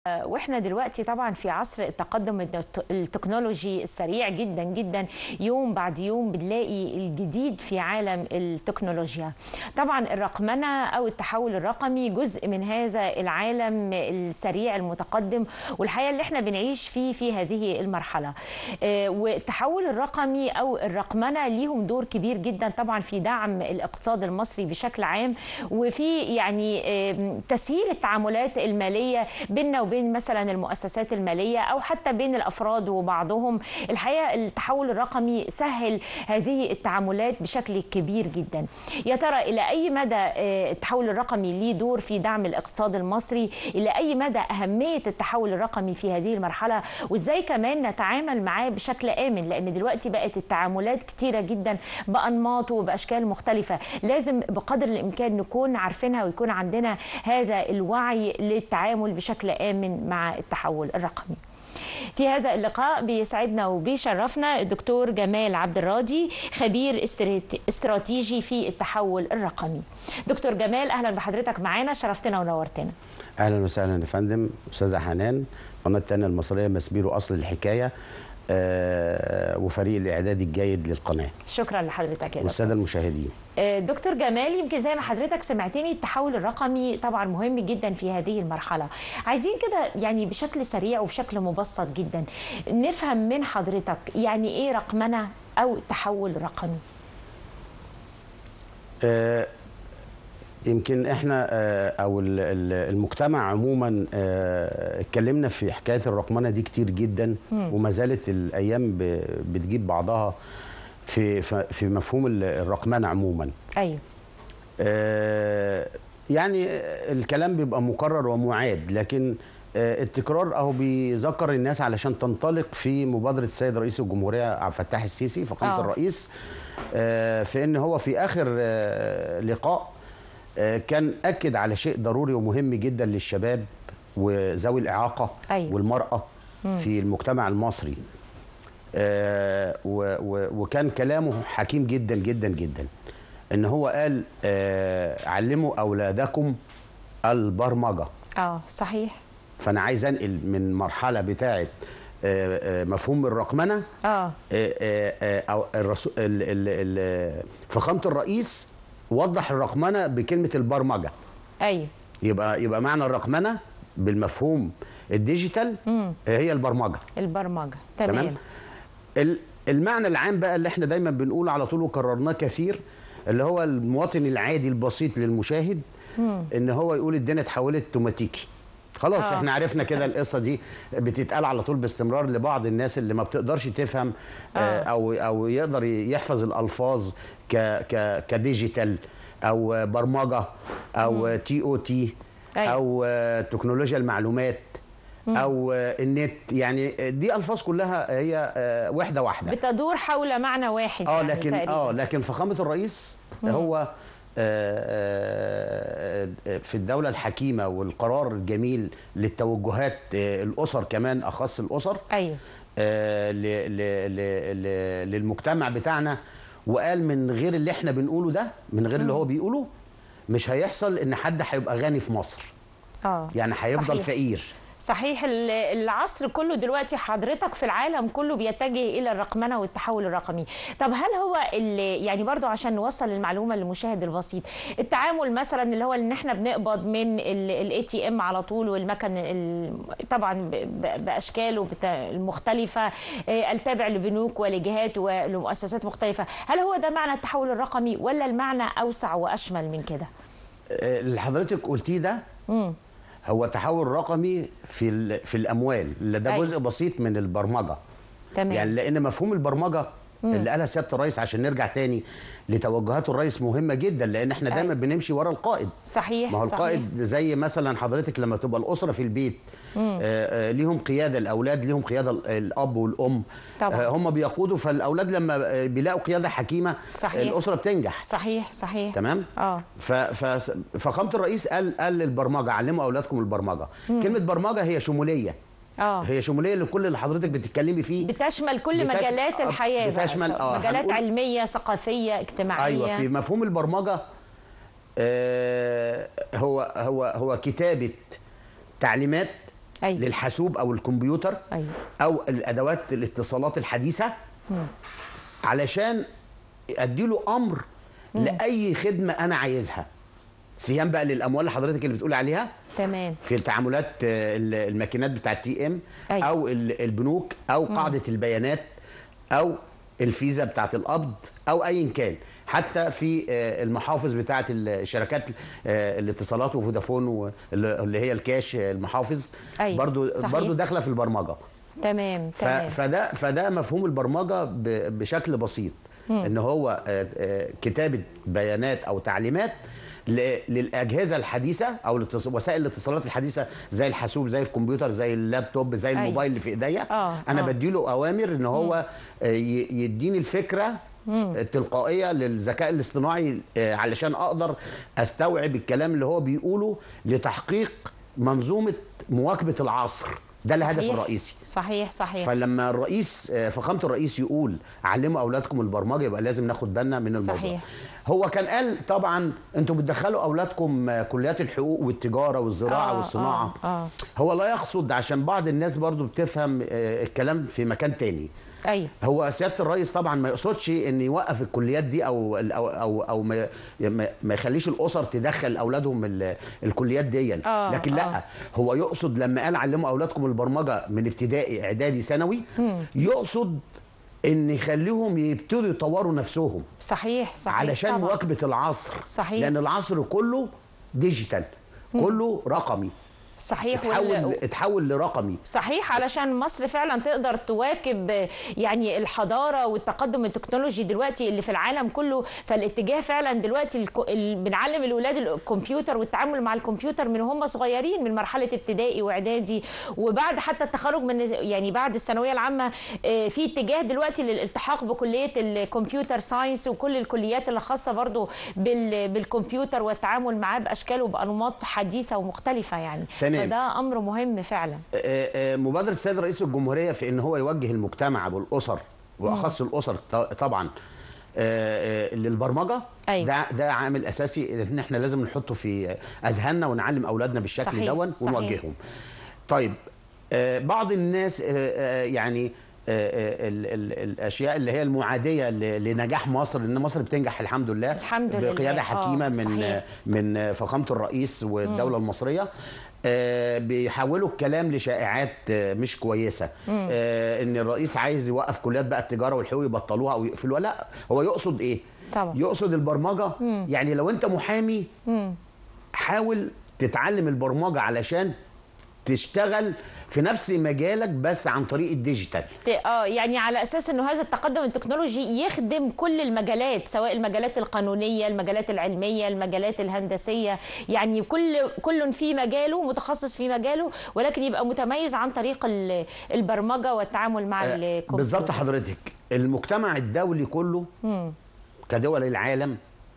واحنا دلوقتي طبعا في عصر التقدم الت- التكنولوجي السريع جدا جدا يوم بعد يوم بنلاقي الجديد في عالم التكنولوجيا طبعا الرقمنه او التحول الرقمي جزء من هذا العالم السريع المتقدم والحقيقه اللي احنا بنعيش فيه في هذه المرحله آه، والتحول الرقمي او الرقمنه ليهم دور كبير جدا طبعا في دعم الاقتصاد المصري بشكل عام وفي يعني آم، تسهيل التعاملات الماليه بيننا وبين مثلا المؤسسات الماليه او حتى بين الافراد وبعضهم الحقيقه التحول الرقمي سهل هذه التعاملات بشكل كبير جدا يا ترى الى اي مدى آه، التحول الرقمي ليه دور في دعم الاقتصاد المصري الى اي مدى اهميه التحول الرقمي في هذه المرحله وازاي كمان نتعامل معاه بشكل امن لان دلوقتي بقت التعاملات كتيره جدا بانماط وباشكال مختلفه لازم بقدر الامكان نكون عارفينها ويكون عندنا هذا الوعي للتعامل بشكل امن مع التحول الرقمي في هذا اللقاء بيسعدنا وبيشرفنا الدكتور جمال عبد الراضي خبير استرات- استراتيجي في التحول الرقمي دكتور جمال اهلا بحضرتك معانا شرفتنا ونورتنا اهلا وسهلا يا فندم استاذه حنان قناه التانية المصريه مسبيرو اصل الحكايه آه وفريق الاعداد الجيد للقناه شكرا لحضرتك يا دكتور والساده المشاهدين آه، دكتور جمال يمكن زي ما حضرتك سمعتني التحول الرقمي طبعا مهم جدا في هذه المرحله عايزين كده يعني بشكل سريع وبشكل مبسط جدا نفهم من حضرتك يعني ايه رقمنه او تحول رقمي آه يمكن احنا آه او ال- ال- المجتمع عموما آه، اتكلمنا في حكايه الرقمنه دي كتير جدا وما زالت الايام ب- بتجيب بعضها في في في مفهوم ال- الرقمنه عموما ايوه آه، يعني الكلام بيبقى مكرر ومعاد لكن آه، التكرار اهو بيذكر الناس علشان تنطلق في مبادره السيد رئيس الجمهوريه عبد الفتاح السيسي فخامه آه. الرئيس آه، في ان هو في اخر آه، لقاء آه، كان اكد على شيء ضروري ومهم جدا للشباب وذوي الاعاقه أيوة. والمراه في المجتمع المصري آه، و- و- وكان كلامه حكيم جدا جدا جدا ان هو قال آه، علموا اولادكم البرمجه اه صحيح فانا عايز انقل من مرحله بتاعه آه، آه، مفهوم الرقمنه اه آه، آه، آه، او الرسول ال- ال- ال- فخامه الرئيس وضح الرقمنه بكلمه البرمجه ايوه يبقى يبقى معنى الرقمنه بالمفهوم الديجيتال آه، هي البرمجه البرمجه تمام, تمام ال- المعنى العام بقى اللي احنا دايما بنقول على طول وكررناه كثير اللي هو المواطن العادي البسيط للمشاهد ان هو يقول الدنيا اتحولت توماتيكي خلاص آه. آه. احنا عرفنا كده القصه دي بتتقال على طول باستمرار لبعض الناس اللي ما بتقدرش تفهم آه. آه. او او يقدر يحفظ الالفاظ ك ك كديجيتال او برمجه او تي او تي أيوة. او آه، تكنولوجيا المعلومات او آه، النت يعني دي الفاظ كلها هي آه، وحده واحده بتدور حول معنى واحد اه يعني لكن تقريباً. اه لكن فخامه الرئيس هو آه، آه، في الدولة الحكيمة والقرار الجميل للتوجهات آه، الأسر كمان أخص الأسر ايوه آه، ل- ل- ل- ل- للمجتمع بتاعنا وقال من غير اللي احنا بنقوله ده من غير اللي هو بيقوله مش هيحصل ان حد هيبقى غني في مصر اه يعني هيفضل صحيح. فقير صحيح ال- العصر كله دلوقتي حضرتك في العالم كله بيتجه الى الرقمنه والتحول الرقمي طب هل هو اللي يعني برضو عشان نوصل المعلومه للمشاهد البسيط التعامل مثلا اللي هو ان احنا بنقبض من الاي تي ام على طول والمكن ال- طبعا ب- ب- باشكاله بتا- المختلفه آه، التابع لبنوك ولجهات ولمؤسسات مختلفه هل هو ده معنى التحول الرقمي ولا المعنى اوسع واشمل من كده آه، اللي حضرتك قلتيه ده هو تحول رقمي في ال- في الاموال اللي ده أيوة. جزء بسيط من البرمجه تمام يعني لان مفهوم البرمجه اللي قالها سياده الرئيس عشان نرجع تاني لتوجهات الرئيس مهمه جدا لان احنا دايما أيوة. بنمشي ورا القائد صحيح ما هو صحيح. القائد زي مثلا حضرتك لما تبقى الاسره في البيت آه آه ليهم قياده الاولاد ليهم قياده ال- الاب والام طبعا. آه هم بيقودوا فالاولاد لما آه، بيلاقوا قياده حكيمه صحيح. الاسره بتنجح صحيح صحيح تمام اه ف- ف- فخامه الرئيس قال قال للبرمجه علموا اولادكم البرمجه كلمه برمجه هي شموليه اه هي شموليه لكل اللي حضرتك بتتكلمي فيه بتشمل كل بتش- مجالات آه، الحياه بقى، بتشمل- سواء آه، مجالات هنقول- علميه ثقافيه اجتماعيه ايوه في مفهوم البرمجه آه هو هو هو كتابه تعليمات أيوة. للحاسوب او الكمبيوتر أيوة. او الادوات الاتصالات الحديثه علشان اديله امر لاي خدمه انا عايزها سيان بقى للاموال اللي حضرتك اللي بتقول عليها تمام في تعاملات آه، ال- الماكينات بتاعه تي ام أيوة. او ال- البنوك او قاعده البيانات او الفيزا بتاعه القبض او ايا كان حتى في آه، المحافظ بتاعه الشركات آه، الاتصالات وفودافون و- اللي اللي هي الكاش آه، المحافظ أيوة، برضو صحيح. برضو داخله في البرمجه تمام ف- تمام فده فده مفهوم البرمجه ب- بشكل بسيط ان هو آه، آه، كتابه بيانات او تعليمات ل- للاجهزه الحديثه او الاتص- وسائل الاتصالات الحديثه زي الحاسوب زي الكمبيوتر زي اللابتوب زي أيوة. الموبايل اللي في ايديا آه، انا آه. بديله اوامر ان هو آه، ي- يديني الفكره التلقائيه للذكاء الاصطناعي آه، علشان اقدر استوعب الكلام اللي هو بيقوله لتحقيق منظومه مواكبه العصر ده الهدف صحيح. الرئيسي صحيح صحيح فلما الرئيس آه، فخامه الرئيس يقول علموا اولادكم البرمجه يبقى لازم ناخد بالنا من الموضوع صحيح. هو كان قال طبعا انتوا بتدخلوا اولادكم آه، كليات الحقوق والتجاره والزراعه آه، والصناعه آه، آه. هو لا يقصد عشان بعض الناس برضو بتفهم آه، الكلام في مكان تاني ايوه هو سياده الرئيس طبعا ما يقصدش ان يوقف الكليات دي او او او, أو ما, ما- ما يخليش الاسر تدخل اولادهم ال- الكليات دي آه، لكن لا آه. هو يقصد لما قال علموا اولادكم البرمجه من ابتدائي اعدادي ثانوي يقصد ان يخليهم يبتدوا يطوروا نفسهم صحيح صحيح علشان طبعاً. مواكبه العصر صحيح. لان العصر كله ديجيتال كله رقمي صحيح وال- اتحول اتحول لرقمي صحيح علشان مصر فعلا تقدر تواكب يعني الحضاره والتقدم التكنولوجي دلوقتي اللي في العالم كله فالاتجاه فعلا دلوقتي الك- ال- بنعلم الاولاد الكمبيوتر والتعامل مع الكمبيوتر من هم صغيرين من مرحله ابتدائي واعدادي وبعد حتى التخرج من يعني بعد الثانويه العامه آه، في اتجاه دلوقتي للالتحاق بكليه الكمبيوتر ساينس وكل الكليات اللي خاصه برضو بال- بالكمبيوتر والتعامل معاه باشكال وبانماط حديثه ومختلفه يعني تمام. فده امر مهم فعلا آه، آه، مبادره السيد رئيس الجمهوريه في ان هو يوجه المجتمع والاسر واخص الاسر ط- طبعا آه، آه، للبرمجه أيوة. ده ده عامل اساسي ان احنا لازم نحطه في اذهاننا ونعلم اولادنا بالشكل صحيح، دون صحيح. ونوجههم طيب آه، بعض الناس آه، آه، يعني آه، آه، ال- ال- الاشياء اللي هي المعاديه ل- لنجاح مصر ان مصر بتنجح الحمد لله الحمد لله. بقياده آه، حكيمه من صحيح. من فخامه الرئيس والدوله المصريه آه، بيحولوا الكلام لشائعات آه، مش كويسه آه، ان الرئيس عايز يوقف كليات بقى التجاره والحقوق يبطلوها او يقفلوها لا هو يقصد ايه طبعا. يقصد البرمجه يعني لو انت محامي حاول تتعلم البرمجه علشان تشتغل في نفس مجالك بس عن طريق الديجيتال ت- اه يعني على اساس انه هذا التقدم التكنولوجي يخدم كل المجالات سواء المجالات القانونيه المجالات العلميه المجالات الهندسيه يعني كل كل في مجاله متخصص في مجاله ولكن يبقى متميز عن طريق ال- البرمجه والتعامل مع الكمبيوتر بالظبط حضرتك المجتمع الدولي كله كدول العالم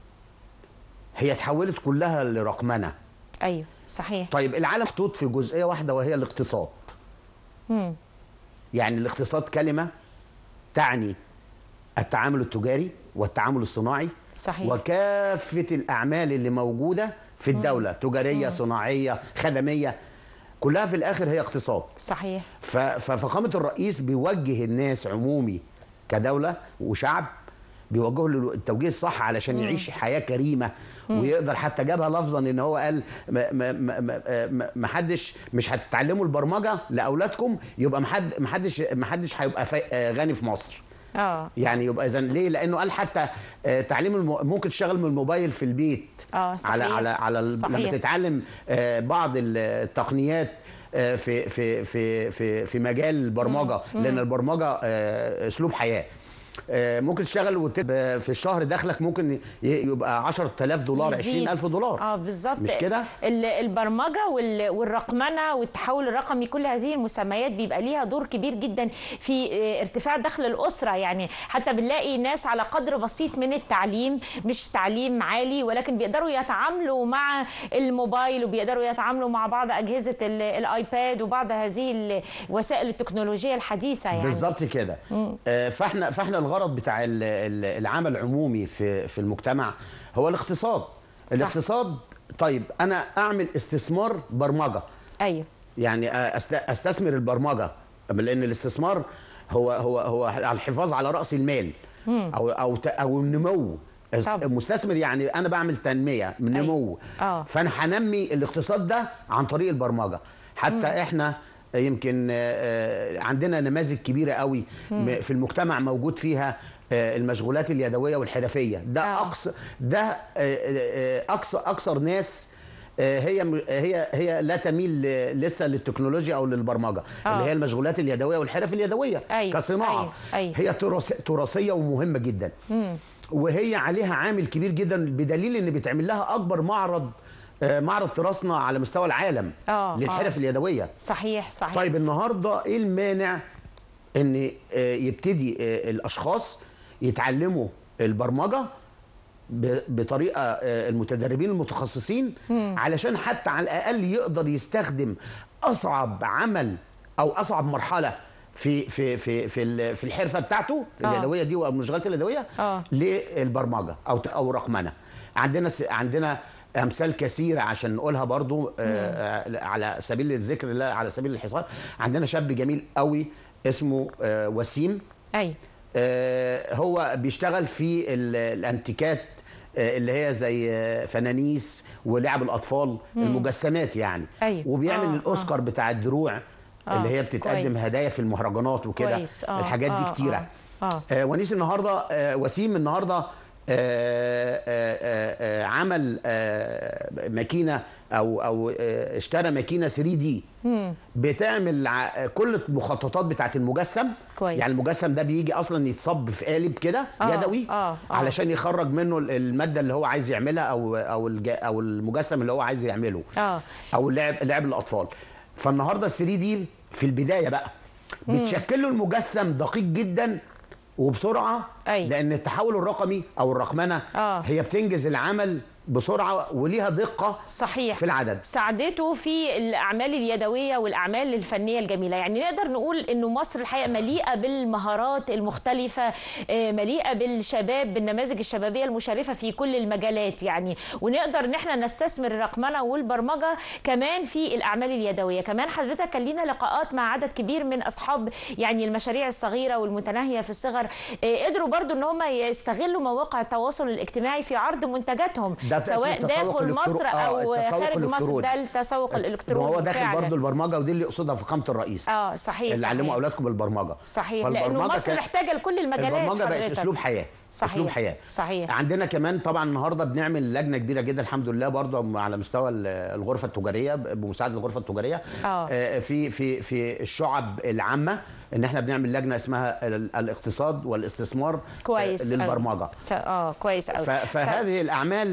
هي اتحولت كلها لرقمنه ايوه صحيح طيب العالم محطوط في جزئيه واحده وهي الاقتصاد مم. يعني الاقتصاد كلمه تعني التعامل التجاري والتعامل الصناعي صحيح. وكافه الاعمال اللي موجوده في الدوله تجاريه صناعيه خدميه كلها في الاخر هي اقتصاد صحيح ف- ففخامه الرئيس بيوجه الناس عمومي كدوله وشعب بيوجهه للتوجيه الصح علشان يعيش حياه كريمه ويقدر حتى جابها لفظا ان هو قال ما, ما, ما, ما, ما- ما حدش مش هتتعلموا البرمجه لاولادكم يبقى ما حد ما حدش ما حدش هيبقى فا- آه، غني في مصر اه يعني يبقى اذا ليه لانه قال حتى آه، تعليم الم... ممكن تشتغل من الموبايل في البيت آه، صحيح. على على على ال... لما صحيح. تتعلم آه، بعض التقنيات آه، في في في في في مجال البرمجه لان البرمجه آه، اسلوب حياه آه، ممكن تشتغل وتبقى في الشهر دخلك ممكن ي- يبقى 10000 دولار يزيد. 20000 دولار اه بالظبط مش كده؟ ال- البرمجه وال- والرقمنه والتحول الرقمي كل هذه المسميات بيبقى ليها دور كبير جدا في آه، ارتفاع دخل الاسره يعني حتى بنلاقي ناس على قدر بسيط من التعليم مش تعليم عالي ولكن بيقدروا يتعاملوا مع الموبايل وبيقدروا يتعاملوا مع بعض اجهزه ال- الايباد وبعض هذه الوسائل التكنولوجيه الحديثه يعني بالظبط كده آه، فاحنا فاحنا الغرض بتاع ال- ال- العمل عمومي في في المجتمع هو الاقتصاد الاقتصاد طيب انا اعمل استثمار برمجه ايوه يعني أست... استثمر البرمجه لان الاستثمار هو هو هو الحفاظ على راس المال او او ت- او النمو است- طبعا. مستثمر يعني انا بعمل تنميه من أيوة. نمو آه. فانا هنمي الاقتصاد ده عن طريق البرمجه حتى احنا يمكن آه، آه، عندنا نماذج كبيره قوي م- في المجتمع موجود فيها آه، المشغولات اليدويه والحرفيه ده آه. اقصى ده آه، آه، اقصى اكثر ناس آه، هي م- هي هي لا تميل ل- لسه للتكنولوجيا او للبرمجه آه. اللي هي المشغولات اليدويه والحرف اليدويه أيوة، كصناعه أيوة، أيوة. هي تراث- تراثيه ومهمه جدا وهي عليها عامل كبير جدا بدليل ان بيتعمل لها اكبر معرض آه، معرض تراثنا على مستوى العالم آه، للحرف آه. اليدويه صحيح صحيح طيب النهارده ايه المانع ان آه، يبتدي آه، الاشخاص يتعلموا البرمجه ب- بطريقه آه، المتدربين المتخصصين علشان حتى على الاقل يقدر يستخدم اصعب عمل او اصعب مرحله في في في في ال- في الحرفه بتاعته آه. اليدويه دي والمشغلات اليدويه آه. للبرمجه او او رقمنه عندنا س- عندنا امثال كثيره عشان نقولها برضو آه آه، على سبيل الذكر لا على سبيل الحصار عندنا شاب جميل قوي اسمه آه وسيم ايوه آه، هو بيشتغل في ال- الانتيكات آه، اللي هي زي آه، فنانيس ولعب الاطفال المجسمات يعني أيوة. وبيعمل آه، الاوسكار بتاع الدروع آه، اللي هي بتتقدم كويس. هدايا في المهرجانات وكده كويس. آه، الحاجات دي آه، كتيره آه، آه. آه، ونيس النهارده آه، وسيم النهارده آه، آه، آه، آه، عمل آه، ماكينه او او آه، اشترى ماكينه 3 دي بتعمل ع- كل المخططات بتاعت المجسم كويس. يعني المجسم ده بيجي اصلا يتصب في قالب كده آه، يدوي آه، آه. علشان يخرج منه الماده اللي هو عايز يعملها او او الج- او المجسم اللي هو عايز يعمله اه او لعب لعب الاطفال فالنهارده ال 3 دي في البدايه بقى بتشكل له المجسم دقيق جدا وبسرعه أي. لان التحول الرقمي او الرقمنه آه. هي بتنجز العمل بسرعه وليها دقه صحيح في العدد ساعدته في الاعمال اليدويه والاعمال الفنيه الجميله يعني نقدر نقول انه مصر الحقيقه مليئه بالمهارات المختلفه آه، مليئه بالشباب بالنماذج الشبابيه المشرفه في كل المجالات يعني ونقدر ان احنا نستثمر الرقمنه والبرمجه كمان في الاعمال اليدويه كمان حضرتك كان لينا لقاءات مع عدد كبير من اصحاب يعني المشاريع الصغيره والمتناهيه في الصغر آه، قدروا برضو ان هم يستغلوا مواقع التواصل الاجتماعي في عرض منتجاتهم ده سواء اسمه التسوق داخل مصر الإلكترو- آه، او التسوق خارج مصر الإلكتروني. ده التسوق الالكتروني وهو داخل فعلاً. برضو البرمجه ودي اللي يقصدها فخامه الرئيس اه صحيح اللي علموا صحيح. اولادكم البرمجه صحيح لانه فالبرمجة مصر كان- محتاجه لكل المجالات البرمجه بقت حضرتك. اسلوب حياه صحيح. اسلوب حياه صحيح. عندنا كمان طبعا النهارده بنعمل لجنه كبيره جدا الحمد لله برضه على مستوى ال- الغرفه التجاريه بمساعده الغرفه التجاريه آه. آه، في في في الشعب العامه ان احنا بنعمل لجنه اسمها ال- الاقتصاد والاستثمار كويس آه، أوي. للبرمجه س- اه كويس قوي ف- فهذه الاعمال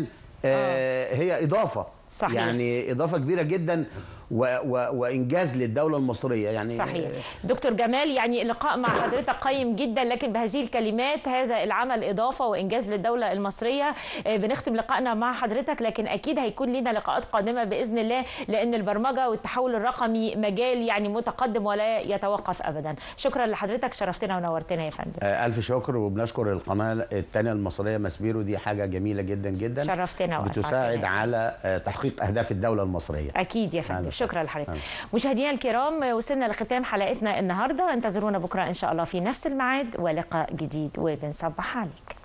آه، هي اضافه صحيح. يعني اضافه كبيره جدا و و وانجاز للدوله المصريه يعني صحيح دكتور جمال يعني اللقاء مع حضرتك قيم جدا لكن بهذه الكلمات هذا العمل إضافة وإنجاز للدولة المصرية آه، بنختم لقائنا مع حضرتك لكن أكيد هيكون لنا لقاءات قادمة بإذن الله لأن البرمجة والتحول الرقمي مجال يعني متقدم ولا يتوقف أبدا شكرا لحضرتك شرفتنا ونورتنا يا فندم آه، ألف شكر وبنشكر القناة الثانية المصرية مسبيرو دي حاجة جميلة جدا جدا شرفتنا وأسعدتنا. بتساعد على آه، تحقيق أهداف الدولة المصرية اكيد يا فندم أهلا شكرا وسهلا. لحضرتك أهلا. مشاهدينا الكرام وصلنا لختام حلقتنا النهارده انتظرونا بكره ان شاء الله في نفس الميعاد ولقاء جديد وبنصبح عليك